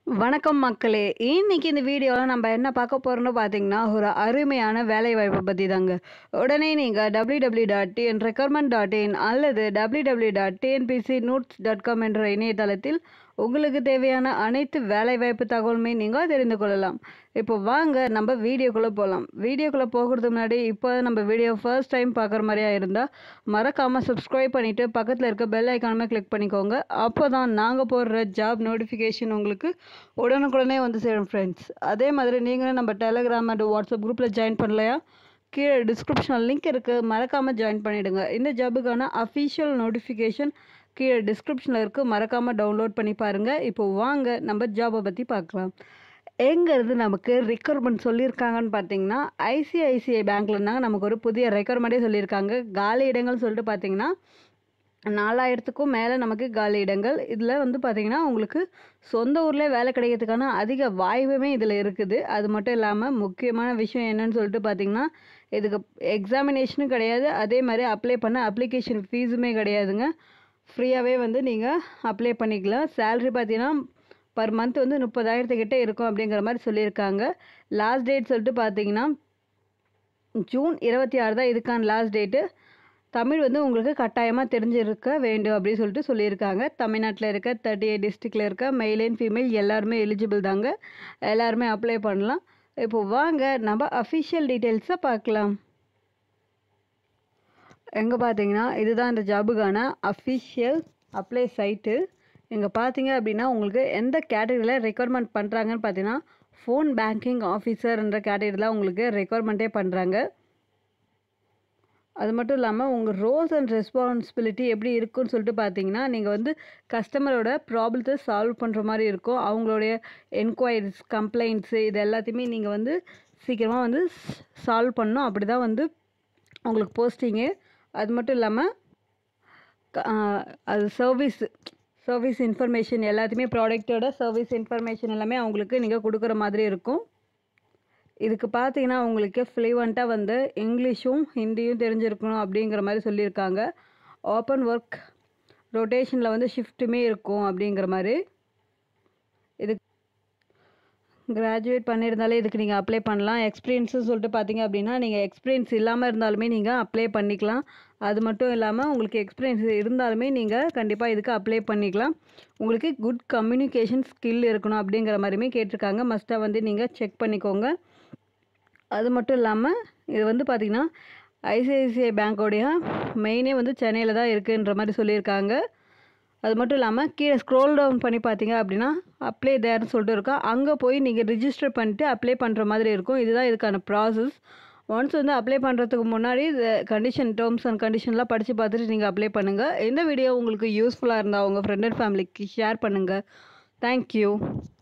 வணக்கம் மக்களே இன்னைக்கு இந்த வீடியோவில் நம்ம என்ன பார்க்க போகிறோம்னு பார்த்தீங்கன்னா ஒரு அருமையான வேலைவாய்ப்பை பற்றி தாங்க உடனே நீங்கள் W W dot TN recruitment dot in அல்லது W W dot TNPSC notes dot com என்ற இணையதளத்தில் உங்களுக்கு தேவையான அனைத்து வேலைவாய்ப்பு தகவலுமே நீங்கள் தெரிந்து கொள்ளலாம் இப்போ வாங்க நம்ம வீடியோக்குள்ளே போகலாம் வீடியோக்குள்ளே போகிறதுக்கு முன்னாடி இப்போ நம்ம வீடியோ ஃபர்ஸ்ட் டைம் பார்க்குற மாதிரியா இருந்தால் மறக்காமல் சப்ஸ்கிரைப் பண்ணிவிட்டு பக்கத்தில் இருக்க பெல் ஐக்கானுமே கிளிக் பண்ணிக்கோங்க அப்போ தான் நாங்கள் போடுற ஜாப் நோட்டிஃபிகேஷன் உங்களுக்கு உடனுக்குடனே வந்து சேரும் ஃப்ரெண்ட்ஸ் அதே மாதிரி நீங்களும் நம்ம டெலகிராம் அண்ட் வாட்ஸ்அப் குரூப்பில் ஜாயின் பண்ணலையா கீழே டிஸ்கிரிப்ஷனில் லிங்க் இருக்குது மறக்காமல் ஜாயின் பண்ணிவிடுங்க இந்த ஜாபுக்கான அஃபிஷியல் நோட்டிஃபிகேஷன் கீழே டிஸ்கிரிப்ஷனில் இருக்குது மறக்காமல் டவுன்லோட் பண்ணி பாருங்கள் இப்போ வாங்க நம்ம ஜாபை பற்றி பார்க்கலாம் எங்கேருந்து நமக்கு ரெக்யர்மெண்ட் சொல்லியிருக்காங்கன்னு பார்த்தீங்கன்னா ஐசிஐசிஐ பேங்க்ல இருந்தாங்க நமக்கு ஒரு புதிய ரெக்யர்மெண்ட்டே சொல்லியிருக்காங்க காலி இடங்கள் சொல்லிட்டு பார்த்தீங்கன்னா நாலாயிரத்துக்கும் மேலே நமக்கு காலி இடங்கள் இதில் வந்து பார்த்திங்கன்னா உங்களுக்கு சொந்த ஊர்லேயே வேலை கிடைக்கிறதுக்கான அதிக வாய்ப்புமே இதில் இருக்குது அது மட்டும் இல்லாமல் முக்கியமான விஷயம் என்னன்னு சொல்லிட்டு பார்த்திங்கன்னா இதுக்கு எக்ஸாமினேஷனும் கிடையாது அதே மாதிரி அப்ளை பண்ண அப்ளிகேஷன் ஃபீஸுமே கிடையாதுங்க ஃப்ரீயாகவே வந்து நீங்கள் அப்ளை பண்ணிக்கலாம் சேல்ரி பார்த்தீங்கன்னா பர் மந்த் வந்து முப்பதாயிரத்துக்கிட்ட இருக்கும் அப்படிங்கிற மாதிரி சொல்லியிருக்காங்க லாஸ்ட் டேட் சொல்லிட்டு பார்த்தீங்கன்னா ஜூன் இருபத்தி ஆறு தான் இதுக்கான லாஸ்ட் டேட்டு தமிழ் வந்து உங்களுக்கு கட்டாயமாக தெரிஞ்சிருக்க வேண்டும் அப்படின்னு சொல்லிட்டு சொல்லியிருக்காங்க தமிழ்நாட்டில் இருக்க தேர்ட்டி எயிட் டிஸ்ட்ரிக்டில் இருக்க மெயில் அண்ட் ஃபீமேல் எல்லாருமே எலிஜிபிள் தாங்க எல்லாருமே அப்ளை பண்ணலாம் இப்போ வாங்க நம்ம அஃபிஷியல் டீட்டெயில்ஸை பார்க்கலாம் எங்கே பார்த்தீங்கன்னா இதுதான் இந்த ஜாபுக்கான அஃபிஷியல் அப்ளை சைட்டு இங்கே பார்த்தீங்க அப்படின்னா உங்களுக்கு எந்த கேட்டகரியில் ரெக்யர்மெண்ட் பண்ணுறாங்கன்னு பார்த்தீங்கன்னா ஃபோன் பேங்கிங் ஆஃபீஸர்ன்ற கேட்டகரியில் உங்களுக்கு ரெக்யர்மெண்ட்டே பண்ணுறாங்க அது மட்டும் இல்லாமல் உங்கள் ரோல்ஸ் அண்ட் ரெஸ்பான்சிபிலிட்டி எப்படி இருக்குன்னு சொல்லிட்டு பார்த்தீங்கன்னா நீங்கள் வந்து கஸ்டமரோட ப்ராப்ளத்தை சால்வ் பண்ணுற மாதிரி இருக்கும் அவங்களுடைய என்கொயரிஸ் கம்ப்ளைண்ட்ஸு இது எல்லாத்தையுமே நீங்கள் வந்து சீக்கிரமாக வந்து சால்வ் பண்ணணும் அப்படி தான் வந்து உங்களுக்கு போஸ்டிங்கு அது மட்டும் இல்லாமல் அது சர்வீஸ் சர்வீஸ் இன்ஃபர்மேஷன் எல்லாத்தையுமே ப்ராடக்ட்டோட சர்வீஸ் இன்ஃபர்மேஷன் எல்லாமே அவங்களுக்கு நீங்கள் கொடுக்குற மாதிரி இருக்கும் இதுக்கு பார்த்தீங்கன்னா உங்களுக்கு ஃப்ளூவெண்ட்டாக வந்து இங்கிலீஷும் ஹிந்தியும் தெரிஞ்சிருக்கணும் அப்படிங்கிற மாதிரி சொல்லியிருக்காங்க ஓப்பன் ஒர்க் ரொட்டேஷனில் வந்து ஷிஃப்ட்டுமே இருக்கும் அப்படிங்கிற மாதிரி இது கிராஜுவேட் பண்ணியிருந்தாலே இதுக்கு நீங்கள் அப்ளை பண்ணலாம் எக்ஸ்பீரியன்ஸுன்னு சொல்லிட்டு பார்த்தீங்க அப்படின்னா நீங்கள் எக்ஸ்பீரியன்ஸ் இல்லாமல் இருந்தாலுமே நீங்கள் அப்ளை பண்ணிக்கலாம் அது மட்டும் இல்லாமல் உங்களுக்கு எக்ஸ்பீரியன்ஸ் இருந்தாலுமே நீங்கள் கண்டிப்பாக இதுக்கு அப்ளை பண்ணிக்கலாம் உங்களுக்கு குட் கம்யூனிகேஷன் ஸ்கில் இருக்கணும் அப்படிங்கிற மாதிரியுமே கேட்டிருக்காங்க மஸ்ட்டாக வந்து நீங்கள் செக் பண்ணிக்கோங்க அது மட்டும் இல்லாமல் இது வந்து பார்த்திங்கன்னா ஐசிஐசிஐ பேங்க்கோடைய மெயினே வந்து சென்னையில் தான் இருக்குன்ற மாதிரி சொல்லியிருக்காங்க அது மட்டும் இல்லாமல் கீழே ஸ்க்ரோல் டவுன் பண்ணி பார்த்தீங்க அப்படின்னா அப்ளை தேர்னு சொல்லிட்டு இருக்கோம் அங்கே போய் நீங்கள் ரிஜிஸ்டர் பண்ணிட்டு அப்ளை பண்ணுற மாதிரி இருக்கும் இதுதான் இதுக்கான ப்ராசஸ் ஒன்ஸ் வந்து அப்ளை பண்ணுறதுக்கு முன்னாடி இந்த கண்டிஷன் டேர்ம்ஸ் அண்ட் கண்டிஷன்லாம் படித்து பார்த்துட்டு நீங்கள் அப்ளை பண்ணுங்கள் இந்த வீடியோ உங்களுக்கு யூஸ்ஃபுல்லாக இருந்தால் உங்கள் ஃப்ரெண்ட் அண்ட் ஃபேமிலிக்கு ஷேர் பண்ணுங்கள் தேங்க்யூ